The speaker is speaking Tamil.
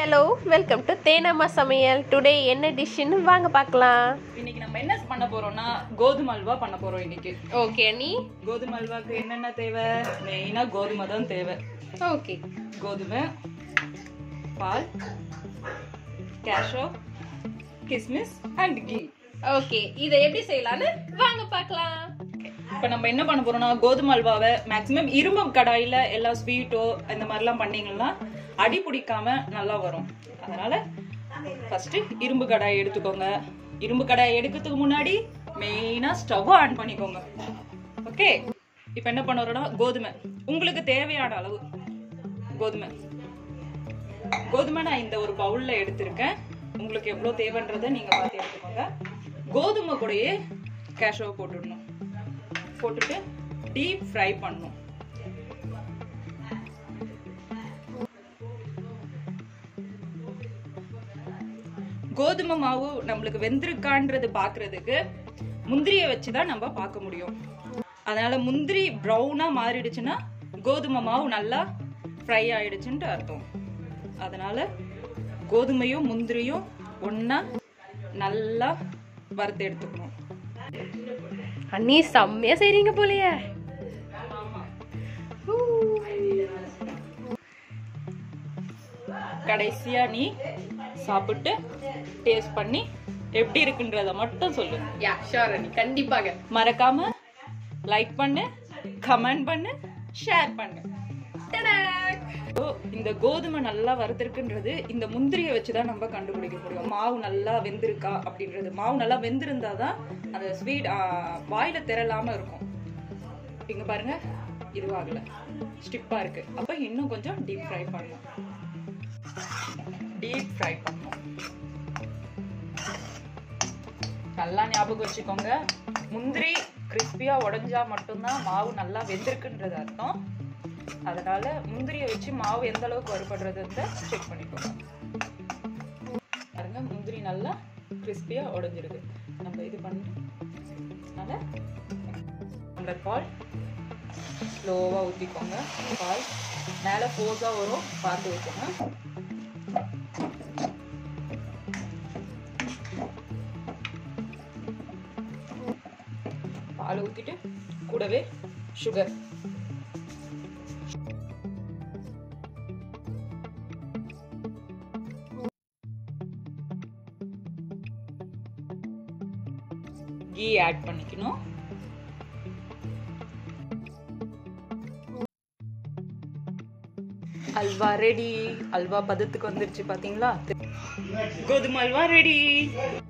ஹலோ வெல்கம் டு தேனம்மா சமையல் டுடே என்ன டிஷ்ஷுன்னு வாங்க பார்க்கலாம் இன்னைக்கு நம்ம என்ன பண்ண போறோம்னா கோதுமை அல்வா பண்ண போறோம் இன்னைக்கு ஓகே நீ கோதுமை அல்வாக்கு என்னென்ன தேவை மெயினா கோதுமை தான் தேவை ஓகே கோதுமை பால் கேஷோ கிஸ்மிஸ் அண்ட் கீ ஓகே இதை எப்படி செய்யலாம்னு வாங்க பார்க்கலாம் இப்போ நம்ம என்ன பண்ண போறோம்னா கோதுமை அல்வாவை மேக்ஸிமம் இரும்பு கடாயில எல்லா ஸ்வீட்டோ இந்த மாதிரிலாம் பண்ணீங்கன்னா அடி பிடிக்காம நல்லா வரும் அதனால ஃபர்ஸ்ட் இரும்பு கடாய் எடுத்துக்கோங்க இரும்பு கடாய் எடுக்கிறதுக்கு முன்னாடி மெயினா ஸ்டவ் ஆன் பண்ணிக்கோங்க ஓகே இப்போ என்ன பண்ண வரோம்னா கோதுமை உங்களுக்கு தேவையான அளவு கோதுமை கோதுமை நான் இந்த ஒரு பவுல்ல எடுத்திருக்கேன் உங்களுக்கு எவ்வளோ தேவைன்றதை நீங்க பார்த்து எடுத்துக்கோங்க கோதுமை கூடயே கேஷோவை போட்டுடணும் போட்டுட்டு டீப் ஃப்ரை பண்ணணும் கோதுமை மாவு நம்மளுக்கு வெந்திருக்கான்றது பார்க்கிறதுக்கு முந்திரியை வச்சு தான் நம்ம பார்க்க முடியும் அதனால முந்திரி ப்ரௌனா மாறிடுச்சுன்னா கோதுமை மாவு நல்லா ஃப்ரை ஆயிடுச்சுன்ட்டு அர்த்தம் அதனால கோதுமையும் முந்திரியும் ஒண்ணா நல்லா வறுத்து எடுத்துக்கணும் அண்ணி செம்மையா செய்றீங்க போலயே கடைசியா நீ சாப்பிட்டு டேஸ்ட் பண்ணி எப்படி இருக்குன்றத மட்டும் சொல்லு யா ஷோர் அண்ணி கண்டிப்பாக மறக்காம லைக் பண்ணு கமெண்ட் பண்ணு ஷேர் பண்ணு ஓ, இந்த கோதுமை நல்லா வறுத்திருக்குன்றது இந்த முந்திரியை வச்சுதான் நம்ம கண்டுபிடிக்க முடியும் மாவு நல்லா வெந்திருக்கா அப்படின்றது மாவு நல்லா வெந்திருந்தாதான் அந்த ஸ்வீட் வாயில திரளாம இருக்கும் இங்க பாருங்க இதுவாகல ஸ்டிப்பா இருக்கு அப்ப இன்னும் கொஞ்சம் டீப் ஃப்ரை பண்ணணும் டீப் ஃப்ரை பண்ணணும் நல்லா ஞாபகம் வச்சுக்கோங்க முந்திரி கிறிஸ்பியா உடைஞ்சா மட்டும்தான் மாவு நல்லா வெந்திருக்குன்றது அர்த்தம் அதனால முந்திரியை வச்சு மாவு எந்த அளவுக்கு வறுபடுறதுன்னு செக் பண்ணிக்கோங்க பாருங்க முந்திரி நல்லா கிறிஸ்பியா உடைஞ்சிருக்கு நம்ம இது பண்ணிட்டு அதனால அந்த பால் ஸ்லோவா ஊற்றிக்கோங்க பால் மேலே ஃபோர்ஸாக வரும் பார்த்து வச்சுக்கோங்க பால் ஊற்றிட்டு கூடவே சுகர் கீ ஆட் பண்ணிக்கணும் அல்வா ரெடி அல்வா பதத்துக்கு வந்துருச்சு பாத்தீங்களா கோதுமை அல்வா ரெடி